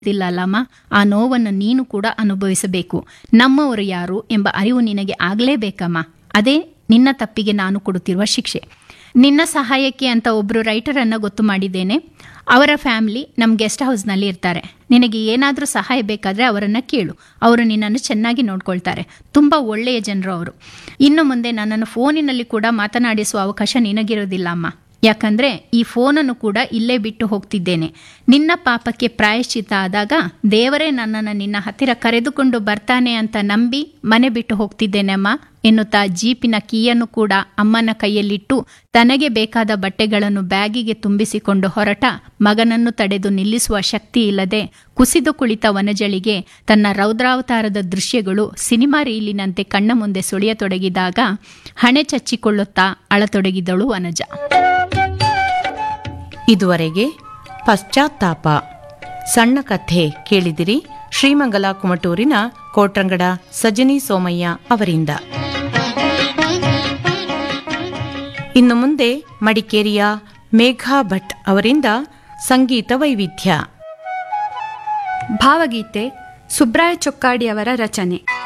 ಅಲ್ಲಮ್ಮ ಆ ನೋವನ್ನು ನೀನು ಕೂಡ ಅನುಭವಿಸಬೇಕು ನಮ್ಮವರು ಯಾರು ಎಂಬ ಅರಿವು ನಿನಗೆ ಆಗಲೇಬೇಕಮ್ಮ ಅದೇ ನಿನ್ನ ತಪ್ಪಿಗೆ ನಾನು ಕೊಡುತ್ತಿರುವ ಶಿಕ್ಷೆ ನಿನ್ನ ಸಹಾಯಕ್ಕೆ ಅಂತ ಒಬ್ಬರು ರೈಟರನ್ನು ಗೊತ್ತು ಮಾಡಿದ್ದೇನೆ ಅವರ ಫ್ಯಾಮಿಲಿ ನಮ್ಮ ಗೆಸ್ಟ್ ಹೌಸ್ನಲ್ಲಿ ಇರ್ತಾರೆ ನಿನಗೆ ಏನಾದರೂ ಸಹಾಯ ಬೇಕಾದರೆ ಅವರನ್ನು ಕೇಳು ಅವರು ನಿನ್ನನ್ನು ಚೆನ್ನಾಗಿ ನೋಡ್ಕೊಳ್ತಾರೆ ತುಂಬ ಒಳ್ಳೆಯ ಜನರು ಅವರು ಇನ್ನು ಮುಂದೆ ನನ್ನನ್ನು ಫೋನಿನಲ್ಲಿ ಕೂಡ ಮಾತನಾಡಿಸುವ ಅವಕಾಶ ನಿನಗಿರೋದಿಲ್ಲ ಅಮ್ಮ ಯಾಕಂದ್ರೆ ಈ ಫೋನನ್ನು ಕೂಡ ಇಲ್ಲೇ ಬಿಟ್ಟು ಹೋಗ್ತಿದ್ದೇನೆ ನಿನ್ನ ಪಾಪಕ್ಕೆ ಪ್ರಾಯಶ್ಚಿತ ಆದಾಗ ದೇವರೇ ನನ್ನನ್ನು ನಿನ್ನ ಹತ್ತಿರ ಕರೆದುಕೊಂಡು ಬರ್ತಾನೆ ಅಂತ ನಂಬಿ ಮನೆ ಬಿಟ್ಟು ಹೋಗ್ತಿದ್ದೇನೆ ಅಮ್ಮ ಎನ್ನುತ್ತಾ ಜೀಪಿನ ಕೀಯನ್ನು ಕೂಡ ಅಮ್ಮನ ಕೈಯಲ್ಲಿಟ್ಟು ತನಗೆ ಬೇಕಾದ ಬಟ್ಟೆಗಳನ್ನು ಬ್ಯಾಗಿಗೆ ತುಂಬಿಸಿಕೊಂಡು ಹೊರಟ ಮಗನನ್ನು ತಡೆದು ನಿಲ್ಲಿಸುವ ಶಕ್ತಿ ಇಲ್ಲದೆ ಕುಸಿದು ಕುಳಿತ ವನಜಳಿಗೆ ತನ್ನ ರೌದ್ರಾವತಾರದ ದೃಶ್ಯಗಳು ಸಿನಿಮಾ ರೀಲಿನಂತೆ ಕಣ್ಣ ಮುಂದೆ ಸುಳಿಯತೊಡಗಿದಾಗ ಹಣೆ ಚಚ್ಚಿಕೊಳ್ಳುತ್ತಾ ಅಳತೊಡಗಿದಳು ವನಜ ಇದುವರೆಗೆ ಪಶ್ಚಾತ್ತಾಪ ಸಣ್ಣ ಕಥೆ ಕೇಳಿದಿರಿ ಶ್ರೀಮಂಗಲ ಕುಮಟೂರಿನ ಕೋಟ್ರಂಗಡ ಸಜನಿ ಸೋಮಯ್ಯ ಅವರಿಂದ ಇನ್ನು ಮುಂದೆ ಮಡಿಕೇರಿಯ ಮೇಘಾ ಭಟ್ ಅವರಿಂದ ಸಂಗೀತ ವೈವಿಧ್ಯ ಭಾವಗೀತೆ ಸುಬ್ರಾಯ ಚೊಕ್ಕಾಡಿಯವರ ರಚನೆ